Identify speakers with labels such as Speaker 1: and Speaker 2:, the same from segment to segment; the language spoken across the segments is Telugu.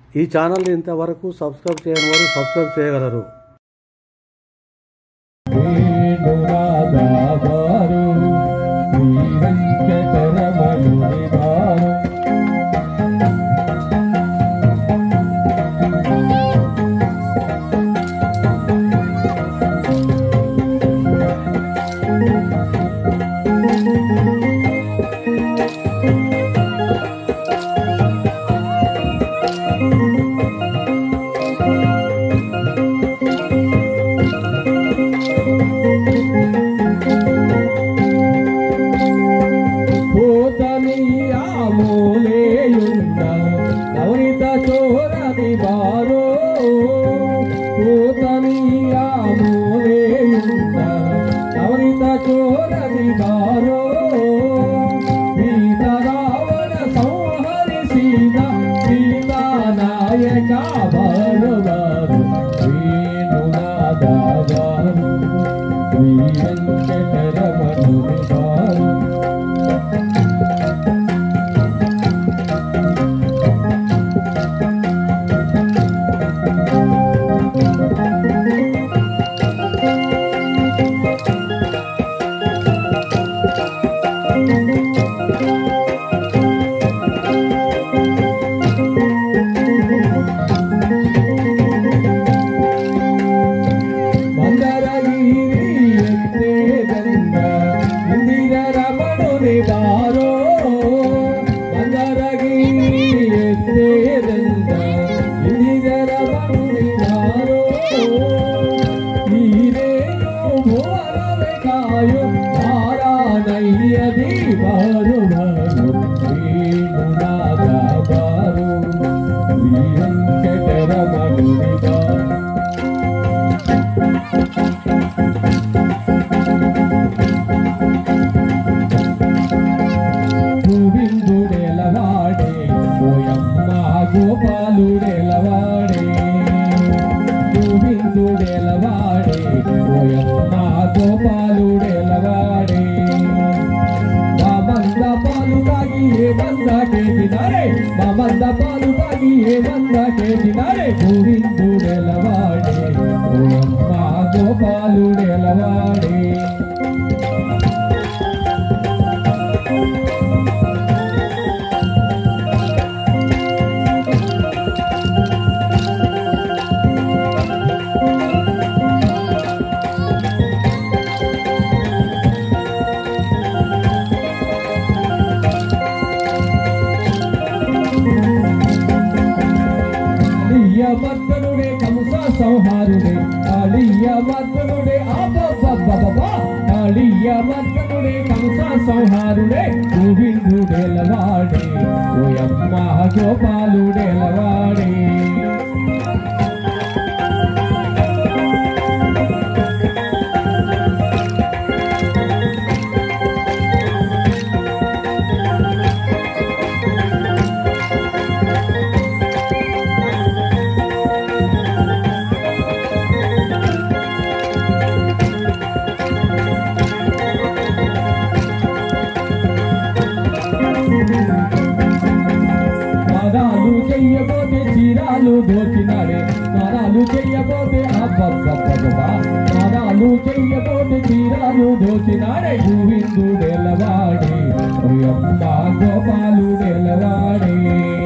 Speaker 1: ఈ ఛానల్ని ఇంతవరకు సబ్స్క్రైబ్ చేయని వారు సబ్స్క్రైబ్ చేయగలరు
Speaker 2: వేణురాధారు శ్రీ వెంకటరమణుని భారు పూతని ఆమూలేయున్న నవనిత చోరని బారో పూతని ఆమూలేయున్న నవనిత చోరని బారో సీత రావణ సంహరి సీత సీతా నాయక బారు బారు వేణునాద బారు శ్రీ వెంకటరమణుని బారు మందరగిరి ఎత్తేదండ ఇందిర రమణుని బారో మందరగిరి ఎత్తేదండ ఇందిర రమణుని బారో ఈరేయో భువనమే కాయో నారాయణయ్యది బారు బారు వేణునాథ బారు శ్రీ వెంకటరమణుని బారు గోవిందుడెలవాడే ఓయమ్మ గోపాలుడెలవాడే గోవిందుడెలవాడే ఓయమ్మ గోపాలుడెలవాడే మామంద పాలు తాగి ఏ మంద కేసినారే మామంద పాలు తాగి ఏ మంద కేసినారే గోవిందుడెలవాడే ఓయమ్మ గోపాలుడెలవాడే అలియ మర్దనుడే కంస సంహారుడే అలియ మర్దనుడే అబ్బబ్బబ్బబ్బా అలియ మర్దనుడే కంస సంహారుడే గోవిందుడెలవాడే ఓయమ్మ గోపాలుడెలవాడే పాదాలు చెయ్యబోతే చీరాలు దోచినాడే పాదాలు చెయ్యబోతే అబ్బబ్బబ్బబ్బా పాదాలు చెయ్యబోతే చీరాలు దోచినాడే గోవిందుడెలవాడే ఓయమ్మ గోపాలుడెలవాడే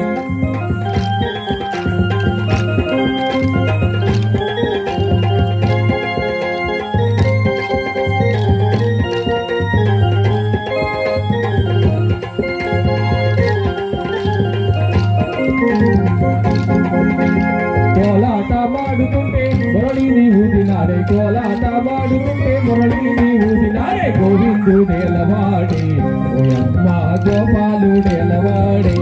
Speaker 2: కోలాట మాడుతుంటే మురళిని ఊదినాడే కోలాట మాడుతుంటే మురళిని ఊదినాడే గోవిందు నేలవాడే ఓయమ్మ గోపాలు నేలవాడే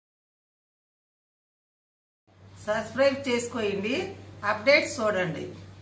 Speaker 3: సబ్స్క్రైబ్ చేసుకోండి అప్డేట్స్ చూడండి